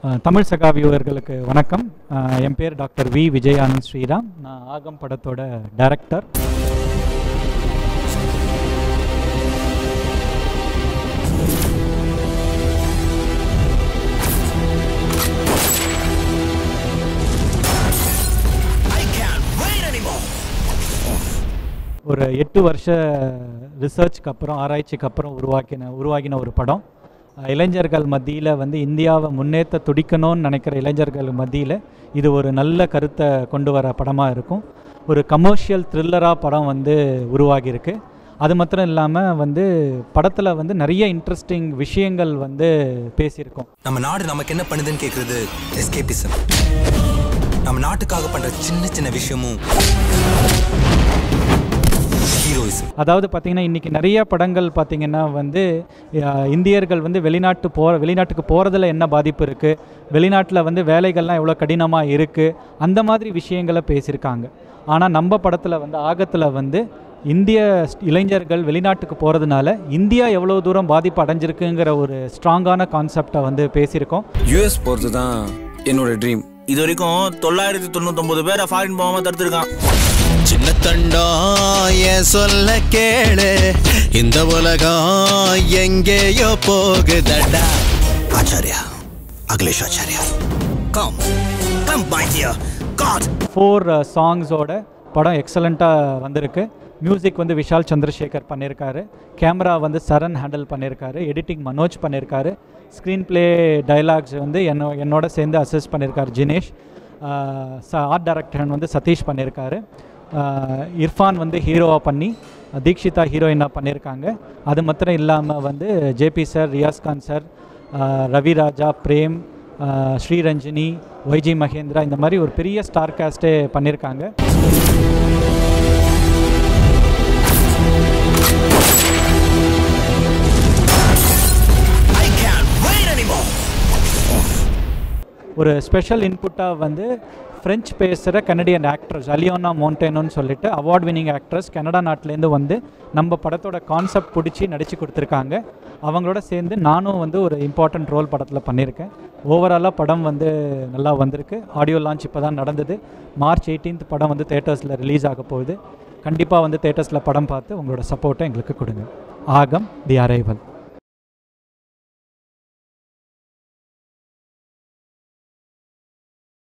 அஹ், தமிழ் சகா வியூவர்களுக்கு வணக்கம் அஹ், என் பேர் டாக்டர் வி விஜயானந்த் ஸ்ரீராம் நான் ஆகம் படத்தோட director I can't wait anymore. ஒரு எட்டு வருஷ ரிசர்ச்க்கு அப்புறம் ஆராய்ச்சிக்கு அப்புறம் உருவாக்கின உருவாகின ஒரு படம் அஹ், இளைஞர்கள் மத்தியில் வந்து இந்தியாவை முன்னேற்ற துடிக்கணும்னு நினைக்கிற இளைஞர்கள் மத்தியில் இது ஒரு நல்ல கருத்தை கொண்டு வர படமாக இருக்கும் ஒரு கமர்ஷியல் த்ரில்லராக படம் வந்து உருவாகியிருக்கு அது மாத்திரம் இல்லாமல் வந்து படத்தில் வந்து நிறைய இன்ட்ரெஸ்டிங் விஷயங்கள் வந்து பேசியிருக்கோம் நம்ம நாடு நமக்கு என்ன பண்ணுதுன்னு கேக்குறது எஸ்கேபிசம் நம்ம நாட்டுக்காக பண்ற சின்ன சின்ன விஷயமும் ஹீரோயிசம் அதாவது பார்த்தீங்கன்னா இன்றைக்கி நிறைய படங்கள் பார்த்தீங்கன்னா வந்து அஹ், இந்தியர்கள் வந்து வெளிநாட்டு போகிற வெளிநாட்டுக்கு போகிறதுல என்ன பாதிப்பு இருக்குது வெளிநாட்டில் வந்து வேலைகள்லாம் எவ்வளோ கடினமாக இருக்குது அந்த மாதிரி விஷயங்களை பேசியிருக்காங்க ஆனால் நம்ம படத்தில் வந்து ஆகத்தில் வந்து இந்திய ஸ்- இளைஞர்கள் வெளிநாட்டுக்கு போகிறதுனால இந்தியா எவ்வளோ தூரம் பாதிப்பு அடைஞ்சிருக்குங்கிற ஒரு ஸ்ட்ராங்கான கான்செப்டை வந்து பேசியிருக்கோம் யூஎஸ் போகிறது தான் என்னோட ட்ரீம் இது வரைக்கும் தொள்ளாயிரத்தி தொண்ணூத்தொன்பது பேரை ஃபாரின் போகாம தடுத்திருக்கான் சின்ன தண்டம் என் சொல்ல கேளு இந்த உலகம் எங்கேயோ போகுதடா Acharya Akhilesh Acharya come come by here got four சாங்ஸோட படம் எக்ஸலண்ட்டாக வந்திருக்கு மியூசிக் வந்து விஷால் சந்திரசேகர் பண்ணியிருக்காரு கேமரா வந்து சரண் ஹேண்டில் பண்ணியிருக்காரு எடிட்டிங் மனோஜ் பண்ணியிருக்காரு ஸ்க்ரீன் ப்ளே டைலாக்ஸ் வந்து என்னோ என்னோட சேர்ந்து அசிஸ்ட் பண்ணியிருக்காரு ஜினேஷ் ஆர்ட் டைரக்டர் வந்து சதீஷ் பண்ணியிருக்காரு ஆஹ் இர்ஃபான் வந்து ஹீரோவாக பண்ணி தீக்ஷிதா ஹீரோயினாக பண்ணியிருக்காங்க அது மாத்திரம் இல்லாமல் வந்து JP sir Riyaz Khan sir ஆஹ் ரவி ராஜா பிரேம் ஆஹ் ஸ்ரீரஞ்சினி ஒய்ஜி மகேந்திரா இந்த மாதிரி ஒரு பெரிய ஸ்டார் காஸ்ட்டே பண்ணியிருக்காங்க I can't wait anymore. ஒரு ஸ்பெஷல் இன்புட்டாக வந்து ஃப்ரெஞ்ச் பேசுகிற கனடியன் ஆக்ட்ரஸ் அலியோனா மோண்டேனோன்னு சொல்லிட்டு அவார்ட் வினிங் ஆக்ட்ரஸ் கனடா நாட்டிலேருந்து வந்து நம்ம படத்தோட கான்செப்ட் பிடிச்சி நடித்து கொடுத்துருக்காங்க அவங்களோட சேர்ந்து நானும் வந்து ஒரு இம்பார்ட்டன்ட் ரோல் படத்தில் பண்ணியிருக்கேன் ஓவராலாக படம் வந்து நல்லா வந்திருக்கு ஆடியோ லான்ச் இப்போ தான் நடந்தது மார்ச் 18th படம் வந்து தேட்டர்ஸில் ரிலீஸ் ஆக போகுது கண்டிப்பாக வந்து தேட்டர்ஸில் படம் பார்த்து உங்களோட சப்போர்ட்டை எங்களுக்கு கொடுங்க ஆகம் தி அரைவல்